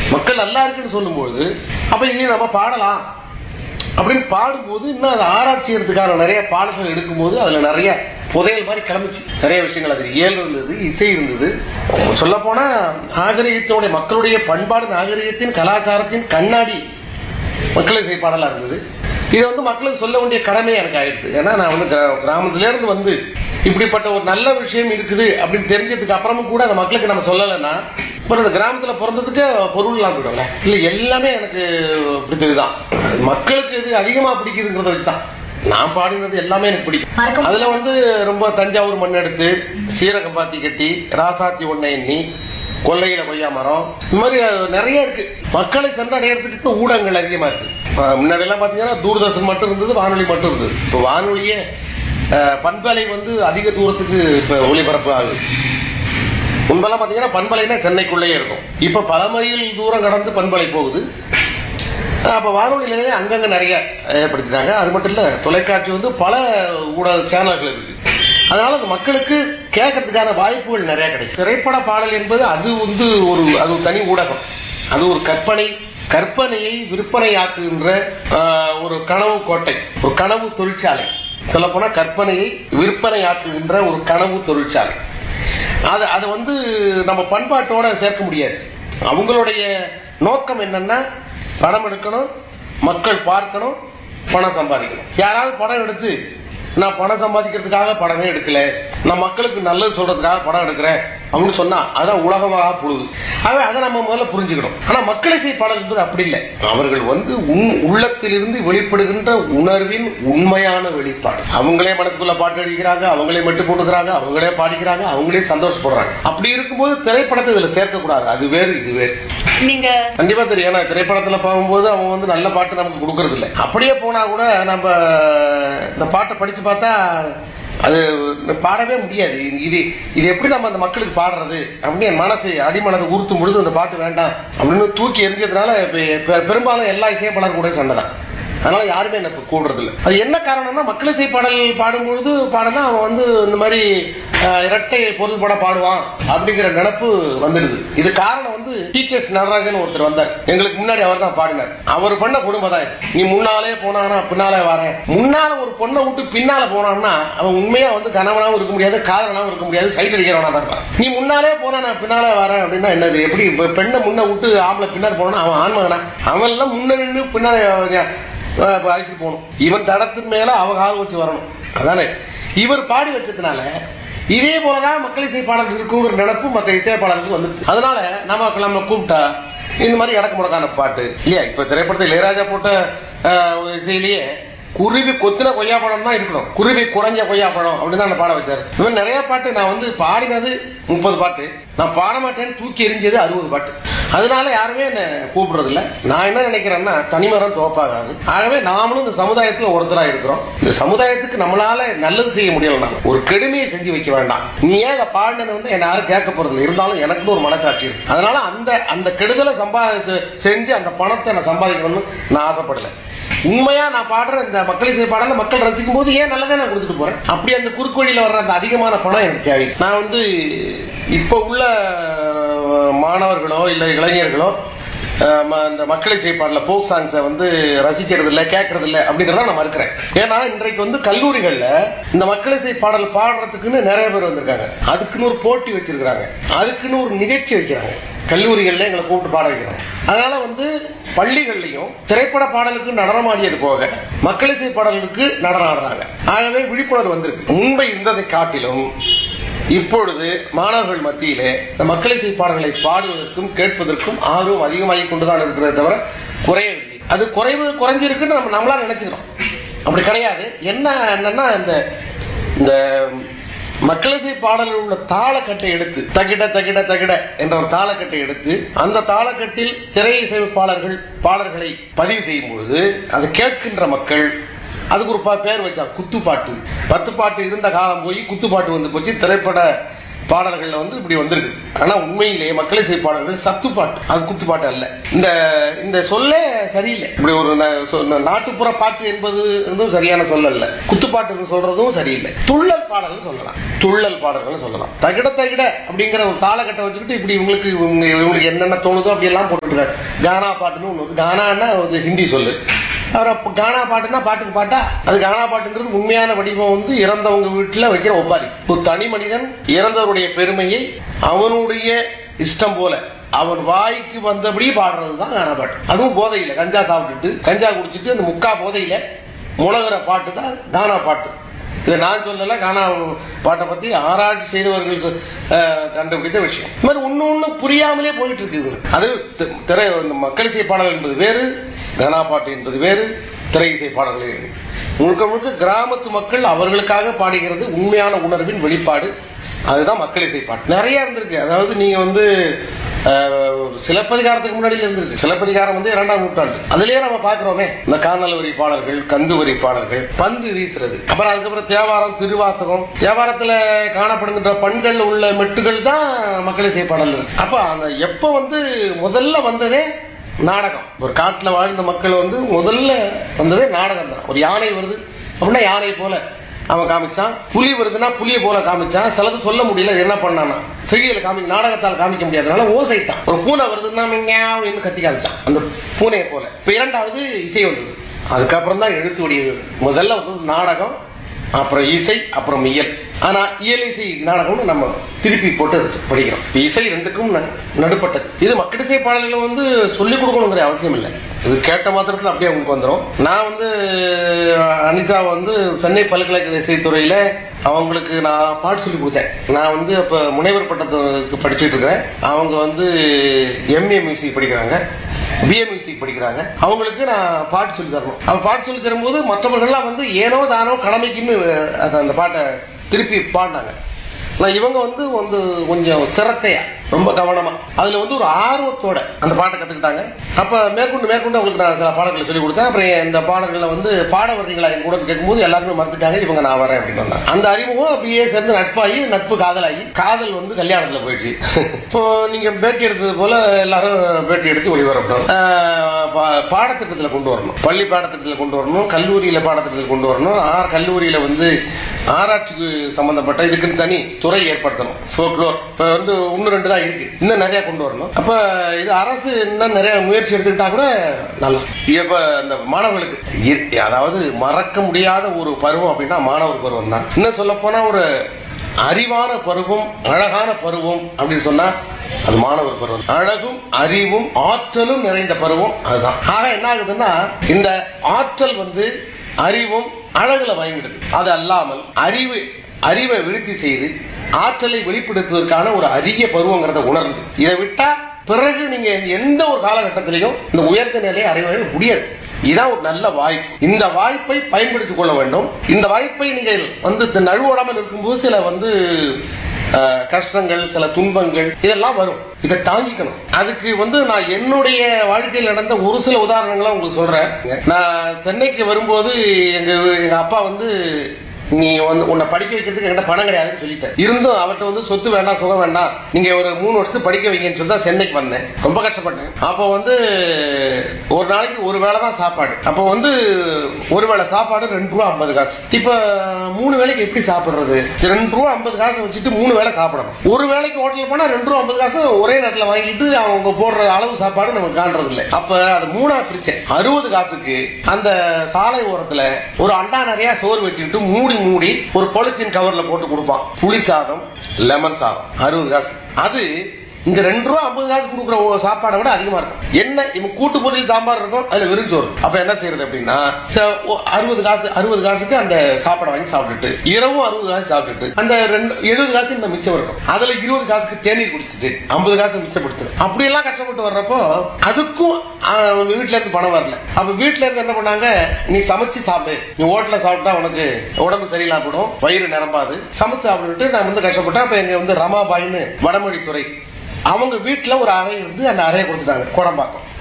மக்கள் நல்லா இருக்குன்னு சொல்லும்போது அப்ப இதையும் நம்ம பாடலாம் அப்படின்னு பாடும்போது இன்னும் அதை ஆராய்ச்சி செய்யறதுக்கான நிறைய பாடல்கள் எடுக்கும்போது அதுல நிறைய புதையல் மாதிரி கிளம்பிச்சு நிறைய விஷயங்கள் அது இயல் இருந்தது இசை இருந்தது சொல்ல போனா நாகரிகத்தினுடைய மக்களுடைய பண்பாடு நாகரிகத்தின் கலாச்சாரத்தின் கண்ணாடி மக்கள் இசை பாடலா இருந்தது இதை வந்து மக்களுக்கு சொல்ல வேண்டிய கடமை எனக்கு ஆயிடுது ஏன்னா நான் வந்து கிரா- கிராமத்துல இருந்து வந்து இப்படிப்பட்ட ஒரு நல்ல விஷயம் இருக்குது அப்படின்னு தெரிஞ்சதுக்கு அப்புறமும் கூட அந்த மக்களுக்கு நம்ம சொல்லலைன்னா அப்புறம் இந்த கிராமத்துல பிறந்ததுக்கு பொருள் இல்லாம போயிடும்ல இல்ல எல்லாமே எனக்கு பிடித்ததுதான் மக்களுக்கு எது அதிகமா பிடிக்குதுங்கிறத வச்சுதான் நான் பாடினது எல்லாமே எனக்கு பிடிக்கும் மறக்க அதுல வந்து ரொம்ப தஞ்சாவூர் மண் எடுத்து சீரகம் பாத்தி கட்டி ராசாத்தி ஒன்னை எண்ணி கொல்லையில கொய்யா மரம் இந்த மாதிரி அஹ், நிறைய இருக்கு மக்களை சென்றடையறதுக்கு இப்ப ஊடகங்கள் அதிகமா இருக்கு அஹ், முன்னாடி எல்லாம் பாத்தீங்கன்னா தூர்தர்ஷன் மட்டும் இருந்தது வானொலி மட்டும் இருந்தது இப்ப வானொலியே அஹ், பண்பலை வந்து அதிக தூரத்துக்கு இப்ப ஒளிபரப்பு ஆகுது முன்பெல்லாம் பாத்தீங்கன்னா பண்பலைனா சென்னைக்குள்ளேயே இருக்கும் இப்ப பல மைல் தூரம் கடந்து பண்பலை போகுது அப்ப வானொலி நிலையம் அங்கங்க நிறைய ஏற்படுத்திட்டாங்க அது மட்டும் இல்ல தொலைக்காட்சி வந்து பல ஊடக சேனல்கள் இருக்கு அதனால அந்த மக்களுக்கு கேட்கறதுக்கான வாய்ப்புகள் நிறைய கிடைக்கும் திரைப்பட பாடல் என்பது அது வந்து ஒரு அது ஒரு தனி ஊடகம் அது ஒரு கற்பனை கற்பனையை விற்பனையாக்குகின்ற ஆஹ், ஒரு கனவு கோட்டை ஒரு கனவு தொழிற்சாலை சொல்லப்போனா கற்பனையை விற்பனையாக்குகின்ற ஒரு கனவு தொழிற்சாலை அது அது வந்து நம்ம பண்பாட்டோட சேர்க்க முடியாது அவங்களுடைய நோக்கம் என்னன்னா படம் எடுக்கணும் மக்கள் பார்க்கணும் பணம் சம்பாதிக்கணும் யாராவது படம் எடுத்து நான் பணம் சம்பாதிக்கிறதுக்காக படமே எடுக்கல நான் மக்களுக்கு நல்லது சொல்றதுக்காக படம் எடுக்கிறேன் அப்படின்னு சொன்னா அதான் உலகமாக புழுது ஆகவே அதை நம்ம முதல்ல புரிஞ்சுக்கணும் ஆனா மக்கள் இசை பாடல் என்பது அப்படி இல்லை அவர்கள் வந்து உன் உள்ளத்திலிருந்து வெளிப்படுகின்ற உணர்வின் உண்மையான வெளிப்பாடு அவங்களே மனசுக்குள்ள பாட்டு அடிக்கிறாங்க அவங்களே மெட்டு போட்டுக்கிறாங்க அவங்களே பாடிக்கிறாங்க அவங்களே சந்தோஷப்படுறாங்க அப்படி இருக்கும்போது திரைப்படத்தை இதுல சேர்க்க கூடாது அது வேறு இது வேறு நீங்க கண்டிப்பா தெரியும் ஏன்னா திரைப்படத்துல பார்க்கும்போது அவங்க வந்து நல்ல பாட்டு நமக்கு கொடுக்கறது இல்ல அப்படியே போனா கூட நம்ம இந்த பாட்டை படிச்சு பார்த்தா அது பாடவே முடியாது இது- இது இது எப்படி நம்ம அந்த மக்களுக்கு பாடுறது அப்படின்னு என் மனசு அடிமனதை உறுத்தும் பொழுது அந்த பாட்டு வேண்டாம் அப்படின்னு தூக்கி எரிஞ்சதுனால இப்ப பெ- பெரும்பாலும் எல்லா இசையப்பாளர் கூட சண்டை தான் அதனால யாருமே என்ன இப்ப கூடுறது இல்ல அது என்ன காரணம்னா மக்கள் இசை பாடல் பாடும்பொழுது பாடினா அவன் வந்து இந்த மாதிரி அஹ், இரட்டை பொருள் பட பாடுவான் அப்படிங்கிற நினப்பு வந்துடுது இது காரணம் வந்து டி கே நடராஜன் ஒருத்தர் வந்தார் எங்களுக்கு முன்னாடி அவர் தான் பாடினார் அவர் பண்ண குடும்பம் தான் இது. நீ முன்னாலே போனானா பின்னாலே வரேன் முன்னால ஒரு பொண்ணை விட்டு பின்னால போனான்னா அவன் உண்மையா வந்து கணவனாவும் இருக்க முடியாது காதலனாவும் இருக்க முடியாது சைட் அடிக்கிறவனா தான் இருப்பான் நீ முன்னாலே போனா நான் பின்னாலே வரேன் அப்படின்னா என்னது எப்படி இப்ப பெண்ணை முன்ன விட்டு ஆம்பளை பின்னாடி போனா அவன் ஆண்மகனா அவன் எல்லாம் முன்ன நின்று பின்னாலே அஹ், இப்ப அழைச்சிட்டு போகணும் இவன் தடத்தின் மேல அவ கால் வச்சு வரணும் அதானே இவர் பாடி வச்சதுனால இதே போலதான் மக்கள் இசை பாடல் இருக்குங்கிற நினப்பு மற்ற இசைப்பாளர்களுக்கு வந்துருச்சு அதனால நம்ம நம்ம கூப்பிட்டா இந்த மாதிரி இடக்கு முடக்கான பாட்டு இல்லையா இப்ப திரைப்படத்தில் இளையராஜா போட்ட அஹ், ஒரு இசையிலேயே குருவி கொத்தின கொய்யா பழம் தான் இருக்கணும் குருவி குறைஞ்ச கொய்யா பழம் அப்படின்னு தான் பாட வச்சாரு இந்த மாதிரி நிறைய பாட்டு நான் வந்து பாடினது முப்பது பாட்டு நான் பாட மாட்டேன்னு தூக்கி எரிஞ்சது அறுபது பாட்டு அதனால யாருமே என்ன கூப்பிடுறது இல்ல நான் என்ன நினைக்கிறேன்னா தனிமரம் தோப்பாகாது ஆகவே நாமளும் இந்த சமுதாயத்துல ஒருத்தரா இருக்கிறோம் இந்த சமுதாயத்துக்கு நம்மளால நல்லது செய்ய முடியல ஒரு கெடுமையை செஞ்சு வைக்க வேண்டாம் நீ ஏன் இதை பாடினு வந்து என்ன யாரும் கேட்க போறது இல்லை இருந்தாலும் எனக்குன்னு ஒரு மனசாட்சி இருக்கு அதனால அந்த அந்த கெடுதலை சம்பா செ- செஞ்சு அந்த பணத்தை நான் சம்பாதிக்கணும்னு நான் ஆசைப்படல உண்மையா நான் பாடுற இந்த மக்கள் இசை பாடல மக்கள் ரசிக்கும் போது ஏன் நல்லதே நான் கொடுத்துட்டு போறேன் அப்படி அந்த குறுக்கு வழியில வர்ற அந்த அதிகமான பணம் எனக்கு தேவை நான் வந்து இப்ப உள்ள அஹ், மாணவர்களோ இல்ல இளைஞர்களோ அஹ், ம- இந்த மக்கள் இசை பாடல ஃபோக் சாங்ஸை வந்து ரசிக்கிறது இல்ல கேட்கறது இல்ல அப்படிங்கறத நான் மறுக்கிறேன் ஏன்னா இன்றைக்கு வந்து கல்லூரிகள்ல இந்த மக்கள் இசை பாடல் பாடுறதுக்குன்னு நிறைய பேர் வந்திருக்காங்க அதுக்குன்னு ஒரு போட்டி வச்சிருக்காங்க அதுக்குன்னு ஒரு நிகழ்ச்சி வைக்கிறாங்க கல்லூரிகள்ல எங்களை கூப்பிட்டு பாட வைக்கிறாங்க அதனால வந்து பள்ளிகள்லயும் திரைப்பட பாடலுக்கு நடனமாடியது போக மக்கள் இசை பாடலுக்கு நடனம் ஆடுறாங்க ஆகவே விழிப்புணர்வு வந்திருக்கு முன்பை இருந்ததை காட்டிலும் இப்பொழுது மாணவர்கள் மத்தியிலே இந்த மக்கள் இசை பாடல்களை பாடுவதற்கும் கேட்பதற்கும் ஆர்வம் அதிகமாகி கொண்டுதான் இருக்கிறதே தவிர குறையவில்லை அது குறைவு குறைஞ்சிருக்குன்னு நம்ம நம்மளா நினைச்சுக்கிறோம் அப்படி கிடையாது என்ன என்னன்னா இந்த இந்த மக்களிசை பாடலில் உள்ள தாளக்கட்டை எடுத்து தகிட தகிட தகிட என்ற ஒரு தாளக்கட்டை எடுத்து அந்த தாளக்கட்டில் திரை இசைப்பாளர்கள் பாடல்களை பதிவு செய்யும் பொழுது அதை கேட்கின்ற மக்கள் அதுக்கு ஒரு பா- பேர் வச்சா குத்துப்பாட்டு பத்து பாட்டு இருந்த காலம் போய் குத்துப்பாட்டு வந்து போச்சு திரைப்பட பாடல்கள்ல வந்து இப்படி வந்திருக்கு ஆனா உண்மையிலேயே மக்கள் இசை பாடல்கள் சத்துப்பாட்டு அது குத்துப்பாட்டு அல்ல இந்த இந்த சொல்லே சரியில்லை இப்படி ஒரு ந- சொ- ந- நாட்டுப்புற பாட்டு என்பது இருந்தும் சரியான சொல்ல அல்ல குத்துப்பாட்டுன்னு சொல்றதும் சரியில்லை துள்ளல் பாடல்கள் சொல்லலாம் துள்ளல் பாடல்கள் சொல்லலாம் தகிட தகிட அப்படிங்கிற ஒரு தாளக்கட்டை வச்சுக்கிட்டு இப்படி இவங்களுக்கு இவங்க இவங்களுக்கு என்னென்ன தோணுதோ அப்படி எல்லாம் போட்டுருக்காரு கானா பாட்டுன்னு ஒன்று வருது கானான்னா ஒரு ஹிந்தி சொல்லு அப்புறம் அப்ப கானா பாட்டுன்னா பாட்டுக்கு பாட்டா அது கானா பாட்டுங்கிறது உண்மையான வடிவம் வந்து இறந்தவங்க வீட்டுல வைக்கிற ஒப்பாரி ஒரு தனி மனிதன் இறந்தவருடைய பெருமையை அவனுடைய இஷ்டம் போல அவன் வாய்க்கு வந்தபடி பாடுறதுதான் கானா பாட்டு அதுவும் போதையில கஞ்சா சாப்பிட்டுட்டு கஞ்சா குடிச்சிட்டு அந்த முக்கா போதையில முழங்குற பாட்டு தான் கானா பாட்டு இதை நான் சொல்லல கானா பாட்டை பத்தி ஆராய்ச்சி செய்தவர்கள் சொ- அஹ், கண்டுபிடித்த விஷயம் இந்த மாதிரி ஒண்ணு ஒண்ணு புரியாமலே போயிட்டு இருக்கு இவங்களுக்கு. அது தி- திரை இந்த மக்கள் இசை பாடல் என்பது வேறு கானா பாட்டு என்பது வேறு திரை இசை பாடல்கள் வேறு முழுக்க முழுக்க கிராமத்து மக்கள் அவர்களுக்காக பாடுகிறது உண்மையான உணர்வின் வெளிப்பாடு அதுதான் மக்கள் இசை பாட்டு நிறைய இருந்திருக்கு அதாவது நீங்க வந்து அஹ், சிலப்பதிகாரத்துக்கு முன்னாடி இருந்திருக்கு சிலப்பதிகாரம் வந்து இரண்டாம் நூற்றாண்டு அதுலயே நம்ம பாக்குறோமே இந்த காணல் வரி பாடல்கள் கந்து வரி பாடல்கள் பந்து வீசுறது அப்புறம் அதுக்கப்புறம் தேவாரம் திருவாசகம் தேவாரத்துல காணப்படுகின்ற பண்கள் உள்ள மெட்டுகள் தான் மக்கள் இசை பாடல் இருக்கு அப்ப அந்த எப்ப வந்து முதல்ல வந்ததே நாடகம் ஒரு காட்டுல வாழ்ந்த மக்கள் வந்து முதல்ல வந்ததே நாடகம் தான் ஒரு யானை வருது அப்படின்னா யானை போல அவன் காமிச்சான் புலி வருதுன்னா புலியை போல காமிச்சான் சிலது சொல்ல முடியல அது என்ன பண்ணானா செய்தியில காமி நாடகத்தால் காமிக்க முடியாதனால ஓசைட்டான் ஒரு பூனை வருதுன்னா மிங்காவ்னு கத்தி காமிச்சான் அந்த பூனையை போல இப்ப இரண்டாவது இசை வந்தது அதுக்கப்புறம் தான் எழுத்து வடிவு முதல்ல வந்தது நாடகம் அப்புறம் இசை அப்புறம் இயல் ஆனா இயல் இசை நாடகம்னு நம்ம திருப்பி போட்டு படிக்கிறோம் இப்ப இசை ரெண்டுக்கும் ந- நடுப்பட்டது இது மக்கள் இசை பாடல்கள் வந்து சொல்லிக் கொடுக்கணுங்கிற அவசியம் இல்லை இது கேட்ட மாத்திரத்துல அப்படியே உங்களுக்கு வந்துடும் நான் வந்து அனிதா வந்து சென்னை பல்கலைக்கழக இசைத்துறையில அவங்களுக்கு நான் பாட்டு சொல்லி கொடுத்தேன் நான் வந்து அப்ப முனைவர் பட்டத்துக்கு படிச்சுட்டு இருக்கிறேன் அவங்க வந்து எம்ஏ மியூசிக் படிக்கிறாங்க பிஏ மியூசிக் படிக்கிறாங்க அவங்களுக்கு நான் பாட்டு சொல்லி தரணும் அவ பாட்டு சொல்லி தரும்போது மற்றவர்கள்லாம் வந்து ஏனோ தானோ கடமைக்குன்னு அத- அந்த பாட்டை திருப்பி பாடினாங்க ஆனா இவங்க வந்து வந்து கொஞ்சம் சிரத்தையா ரொம்ப கவனமா அதுல வந்து ஒரு ஆர்வத்தோட அந்த பாட்டை கத்துக்கிட்டாங்க அப்ப மேற்கொண்டு மேற்கொண்டு அவங்களுக்கு நான் சில பாடல்களை சொல்லி கொடுத்தேன் அப்புறம் இந்த பாடல்களை வந்து பாட வர்றீங்களா என் கூட கேட்கும்போது எல்லாருமே மறுத்துட்டாங்க இவங்க நான் வரேன் அப்படின்னு சொன்னாங்க அந்த அறிமுகம் அப்படியே சேர்ந்து நட்பாகி நட்பு காதலாகி காதல் வந்து கல்யாணத்துல போயிடுச்சு இப்போ நீங்க பேட்டி எடுத்தது போல எல்லாரும் பேட்டி எடுத்து ஒளிபரப்பணும் ஆஹ் பா- பாடத்திட்டத்துல கொண்டு வரணும் பள்ளி பாடத்திட்டத்துல கொண்டு வரணும் கல்லூரியில பாடத்திட்டத்தில் கொண்டு வரணும் ஆர் கல்லூரியில வந்து ஆராய்ச்சிக்கு சம்பந்தப்பட்ட இதுக்குன்னு தனி துறை ஏற்படுத்தணும் ஃபோக்லோர் இப்ப வந்து ஒன்னு ரெண்டு தான் இருக்கு இன்னும் நிறைய கொண்டு வரணும் அப்ப இது அரசு இன்னும் நிறைய முயற்சி எடுத்துக்கிட்டா கூட நல்லா இப்ப இந்த மாணவர்களுக்கு இ- அதாவது மறக்க முடியாத ஒரு பருவம் அப்படின்னா மாணவர் பருவம் தான் இன்னும் சொல்ல போனா ஒரு அறிவான பருவம் அழகான பருவம் அப்படின்னு சொன்னா அது மாணவர் பருவம் அழகும் அறிவும் ஆற்றலும் நிறைந்த பருவம் அதுதான் ஆக என்ன ஆகுதுன்னா இந்த ஆற்றல் வந்து அறிவும் அழகுல வாங்கிடுது அது அல்லாமல் அறிவு அறிவை விருத்தி செய்து ஆற்றலை வெளிப்படுத்துவதற்கான ஒரு அரிய பருவங்கிறத உணர்ந்து இதை விட்டா பிறகு நீங்க எந்த ஒரு காலகட்டத்திலையும் இந்த உயர்ந்த நிலையை அடைவது முடியாது இதான் ஒரு நல்ல வாய்ப்பு இந்த வாய்ப்பை பயன்படுத்திக் கொள்ள வேண்டும் இந்த வாய்ப்பை நீங்கள் வந்து த- நழுவோடாமல் இருக்கும்போது சில வந்து அஹ், கஷ்டங்கள் சில துன்பங்கள் இதெல்லாம் வரும் இதை தாங்கிக்கணும் அதுக்கு வந்து நான் என்னுடைய வாழ்க்கையில் நடந்த ஒரு சில உதாரணங்களை உங்களுக்கு சொல்றேன் நான் சென்னைக்கு வரும்போது எங்க எங்க அப்பா வந்து நீ வந்து உன்னை படிக்க வைக்கிறதுக்கு என்கிட்ட பணம் கிடையாதுன்னு சொல்லிட்டேன் இருந்தும் அவர்கிட்ட வந்து சொத்து வேண்டாம் சுகம் வேண்டாம் நீங்க ஒரு மூணு வருஷத்துக்கு படிக்க வைங்கன்னு சொல்லி தான் சென்னைக்கு வந்தேன் ரொம்ப கஷ்டப்பட்டேன் அப்போ வந்து ஒரு நாளைக்கு ஒரு வேளை தான் சாப்பாடு அப்போ வந்து ஒரு வேளை சாப்பாடு ரெண்டு ரூபா ஐம்பது காசு இப்ப மூணு வேளைக்கு எப்படி சாப்பிடுறது ரெண்டு ரூபா ஐம்பது காசை வச்சுட்டு மூணு வேளை சாப்பிடணும் ஒரு வேளைக்கு ஹோட்டல் போனா ரெண்டு ரூபா ஐம்பது காசு ஒரே நேரத்தில் வாங்கிட்டு அவங்க போடுற அளவு சாப்பாடு நமக்கு காண்றது இல்லை அப்ப அது மூணா பிரிச்சேன் அறுபது காசுக்கு அந்த சாலை ஓரத்துல ஒரு அண்டா நிறைய சோறு வச்சுக்கிட்டு மூடி மூடி ஒரு பொலித்தீன் கவர்ல போட்டு கொடுப்பான் புளி சாதம் லெமன் சாதம் அறுபது காசு அது இங்க ரெண்டு ரூபா ஐம்பது காசு கொடுக்குற ஒ- சாப்பாடை விட அதிகமா இருக்கும் என்ன இவன் கூட்டு பொரியல் சாம்பார் இருக்கும் அதுல வெறும் சோறு அப்ப என்ன செய்யறது அப்படின்னா ச- ஒ- அறுபது காசு அறுபது காசுக்கு அந்த சாப்பாடை வாங்கி சாப்பிட்டுட்டு இரவும் அறுபது காசு சாப்பிட்டுட்டு அந்த ரெண்டு எழுபது காசு இந்த மிச்சம் இருக்கும் அதுல இருபது காசுக்கு தேநீர் குடிச்சிட்டு ஐம்பது காசு மிச்சப்படுத்து அப்படி எல்லாம் கஷ்டப்பட்டு வர்றப்போ அதுக்கும் ஆ, வீட்ல இருந்து பணம் வரல அப்ப வீட்ல இருந்து என்ன பண்ணாங்க நீ சமைச்சு சாப்பிடு நீ ஹோட்டல்ல சாப்பிட்டா உனக்கு உடம்பு சரியில்லாம போடும் வயிறு நிரம்பாது சமைச்சு சாப்பிட்டுட்டு நான் வந்து கஷ்டப்பட்டேன் அப்ப எங்க வந்து ரமாபாயின்னு வடமொழி துறை அவங்க வீட்டுல ஒரு அறை இருந்து அந்த அறையை கொடுத்துட்டாங்க கோடம்பாக்கம்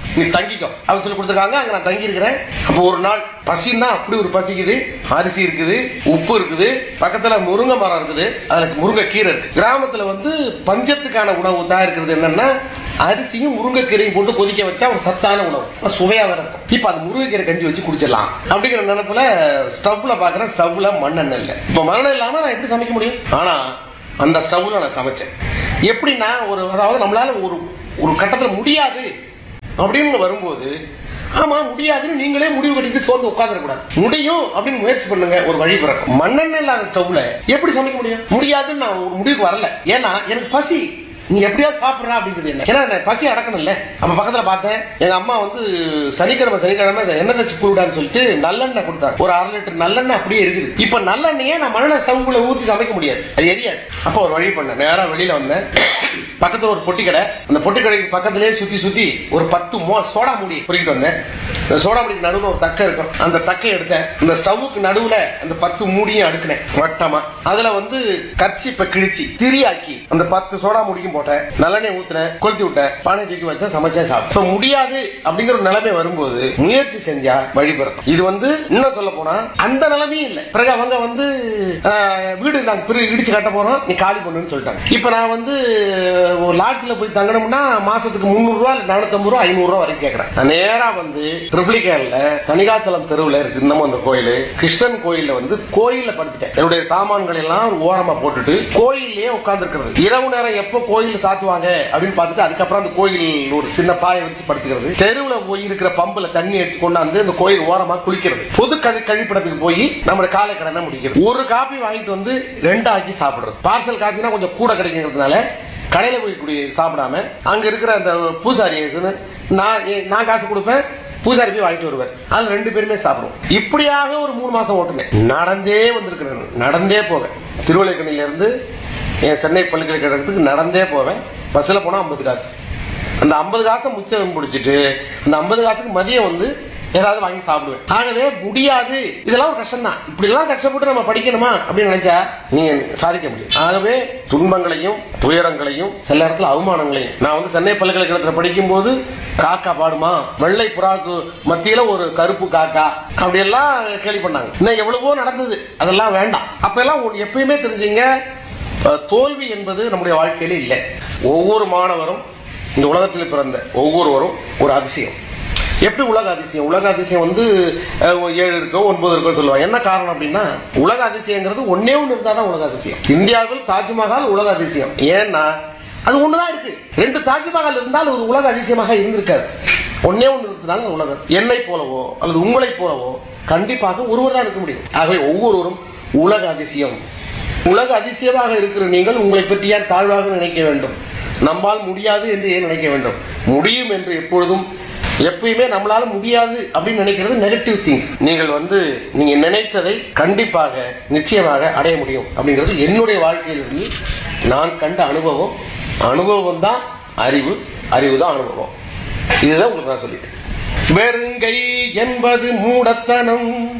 நீ தங்கிக்கோ அவங்க சொல்லி கொடுத்துருக்காங்க அங்க நான் தங்கி இருக்கிறேன் அப்போ ஒரு நாள் பசின்னா அப்படி ஒரு பசிக்குது அரிசி இருக்குது உப்பு இருக்குது பக்கத்துல முருங்கை மரம் இருக்குது அதுல முருங்கை கீரை இருக்கு கிராமத்துல வந்து பஞ்சத்துக்கான உணவு தான் இருக்கிறது என்னன்னா அரிசியும் முருங்கைக்கீரையும் போட்டு கொதிக்க வச்சா ஒரு சத்தான உணவு சுவையா இருக்கும் இப்ப அது முருங்கைக்கீரை கஞ்சி வச்சு குடிச்சிடலாம் அப்படிங்கிற நினைப்புல ஸ்டவ்ல பாக்குறேன் ஸ்டவ்ல மண்ணெண்ணெய் இல்ல இப்ப மண்ணெண்ணெய் இல்லாம நான் எப்படி சமைக்க முடியும் ஆனா அந்த ஸ்டவ்ல நான் சமைச்சேன் எப்படின்னா ஒரு அதாவது நம்மளால ஒரு ஒரு கட்டத்துல முடியாது அப்படின்னு வரும்போது ஆமா முடியாதுன்னு நீங்களே முடிவு கட்டிட்டு சோர்ந்து உட்காந்துடக்கூடாது முடியும் அப்படின்னு முயற்சி பண்ணுங்க ஒரு வழி பிறக்கும் மண்ணெண்ணெய் இல்லாத ஸ்டவ்ல எப்படி சமைக்க முடியும் முடியாதுன்னு நான் ஒரு முடிவுக்கு வரல ஏன்னா எனக்கு பசி நீ எப்படியா சாப்பிடுறா அப்படிங்கிறது என்ன ஏன்னா நான் பசி அடக்கணும்ல அப்ப பக்கத்துல பார்த்தேன் எங்க அம்மா வந்து சனிக்கிழமை சனிக்கிழமை இந்த எண்ணெய் தச்சு குருடான்னு சொல்லிட்டு நல்லெண்ணெய் கொடுத்தாங்க ஒரு அரை லிட்டர் நல்லெண்ணெய் அப்படியே இருக்குது இப்ப நல்லெண்ணெயே நான் மண்ணெண்ணெய் ஸ்டவ்ல ஊத்தி சமைக்க முடியாது அது எரியாது அப்ப ஒரு வழி பண்ணேன் நேரா வெளியில வந்தேன் பக்கத்துல ஒரு பொட்டி கடை அந்த பொட்டி கடைக்கு பக்கத்திலேயே சுத்தி சுத்தி ஒரு பத்து மோ சோடா மூடி பொறிக்கிட்டு வந்தேன் இந்த சோடா மூடிக்கு நடுவுல ஒரு தக்கை இருக்கும் அந்த தக்கை எடுத்தேன் இந்த ஸ்டவ்வுக்கு நடுவுல அந்த பத்து மூடியும் அடுக்கினேன் வட்டமா அதுல வந்து கச்சிப்ப கிழிச்சு திரியாக்கி அந்த பத்து சோடா மூடிக்கும் போட்டேன் நல்லெண்ணெய் ஊத்துனேன் கொளுத்தி விட்டேன் பானை தூக்கி வச்சேன் சமைச்சேன் சாப்பிட்டேன் So, முடியாது அப்படிங்கிற ஒரு நிலைமை வரும்போது முயற்சி செஞ்சா வழி பிறக்கும் இது வந்து இன்னும் சொல்ல போனா அந்த நிலைமையும் இல்ல பிறகு அவங்க வந்து ஆஹ், வீடு நாங்க பிறகு இடிச்சு கட்ட போறோம் நீ காலி பண்ணுன்னு சொல்லிட்டாங்க இப்ப நான் வந்து ஒரு லாட்ஜ்ல போய் தங்கணும்னா மாசத்துக்கு முந்நூறு ரூபா நானூத்தம்பது ரூபா ஐநூறு ரூபா வரைக்கும் கேக்குறேன் நான் நேரா வந்து ட்ரிப்ளிகேன்ல தனிகாச்சலம் தெருவுல இருக்கு இன்னமும் அந்த கோயில் கிருஷ்ணன் கோயில்ல வந்து கோயில்ல படுத்துட்டேன் என்னுடைய சாமான்கள் எல்லாம் ஒரு ஓரமா போட்டுட்டு கோயில்லயே உட்கார்ந்து இருக்கிறது இரவு நேரம் எப்போ கோயில் சாத்துவாங்க அப்படின்னு பார்த்துட்டு அதுக்கப்புறம் அந்த கோயில் ஒரு சின்ன பாயை வச்சு படுத்துக்கிறது தெருவுல போய் இருக்கிற பம்புல தண்ணி அடிச்சு கொண்டாந்து அந்த கோயில் ஓரமா குளிக்கிறது பொது கழி கழிப்பிடத்துக்கு போய் நம்மளோட காலை கடனை முடிக்கிறது ஒரு காப்பி வாங்கிட்டு வந்து ரெண்டு ஆக்கி சாப்பிடுறது பார்சல் காப்பினா கொஞ்சம் கூட கிடைக்கிறதுனால கடையில போய் குடி சாப்பிடாம அங்க இருக்கிற அந்த பூசாரி நான் ஏ- நான் காசு கொடுப்பேன் பூசாரி போய் வாங்கிட்டு வருவார் அது ரெண்டு பேருமே சாப்பிடுவோம் இப்படியாக ஒரு மூணு மாசம் ஓட்டுனேன் நடந்தே வந்திருக்கிறேன் நடந்தே போவேன் திருவள்ளிக்கணில இருந்து என் சென்னை பல்கலைக்கழகத்துக்கு நடந்தே போவேன் பஸ்ல போனா ஐம்பது காசு அந்த ஐம்பது காசை முச்சம் பிடிச்சிட்டு அந்த ஐம்பது காசுக்கு மதியம் வந்து ஏதாவது வாங்கி சாப்பிடுவேன் ஆகவே முடியாது இதெல்லாம் ஒரு கஷ்டம் தான் இப்படி எல்லாம் கஷ்டப்பட்டு நம்ம படிக்கணுமா அப்படின்னு நினைச்சா நீங்க சாதிக்க முடியும் ஆகவே துன்பங்களையும் துயரங்களையும் சில இடத்துல அவமானங்களையும் நான் வந்து சென்னை பல்கலைக்கழகத்தில் படிக்கும் போது காக்கா பாடுமா வெள்ளை புறாக்கு மத்தியில ஒரு கருப்பு காக்கா அப்படி எல்லாம் கேள்வி பண்ணாங்க இன்னும் எவ்வளவோ நடந்தது அதெல்லாம் வேண்டாம் அப்ப எல்லாம் ஒண்ணு எப்பயுமே தெரிஞ்சுங்க அஹ், தோல்வி என்பது நம்முடைய வாழ்க்கையில இல்லை ஒவ்வொரு மாணவரும் இந்த உலகத்தில் பிறந்த ஒவ்வொருவரும் ஒரு அதிசயம் எப்படி உலக அதிசயம் உலக அதிசயம் வந்து அஹ், ஒரு ஏழு இருக்கோ ஒன்பது இருக்கோ சொல்லுவாங்க என்ன காரணம் அப்படின்னா உலக அதிசயங்கிறது ஒன்னே ஒன்று இருந்தாதான் உலக அதிசயம் இந்தியாவில் தாஜ்மஹால் உலக அதிசயம் ஏன்னா அது ஒண்ணுதான் இருக்கு ரெண்டு தாஜ்மஹால் இருந்தால் அது உலக அதிசயமாக இருந்திருக்காது ஒன்னே ஒன்று இருக்கிறதுனால அது உலகம் என்னை போலவோ அல்லது உங்களைப் போலவோ கண்டிப்பாக ஒருவர் தான் இருக்க முடியும் ஆகவே ஒவ்வொருவரும் உலக அதிசயம் உலக அதிசயமாக இருக்கிற நீங்கள் உங்களை பற்றி ஏன் தாழ்வாக நினைக்க வேண்டும் நம்மால் முடியாது என்று ஏன் நினைக்க வேண்டும் முடியும் என்று எப்பொழுதும் எப்பயுமே நம்மளால முடியாது அப்படின்னு நினைக்கிறது நெகட்டிவ் திங்ஸ் நீங்கள் வந்து நீங்க நினைத்ததை கண்டிப்பாக நிச்சயமாக அடைய முடியும் அப்படிங்கிறது என்னுடைய வாழ்க்கையிலிருந்து நான் கண்ட அனுபவம் அனுபவம் தான் அறிவு அறிவு தான் அனுபவம் இதுதான் உங்களுக்கு நான் சொல்லிட்டேன் வெறுங்கை என்பது மூடத்தனம்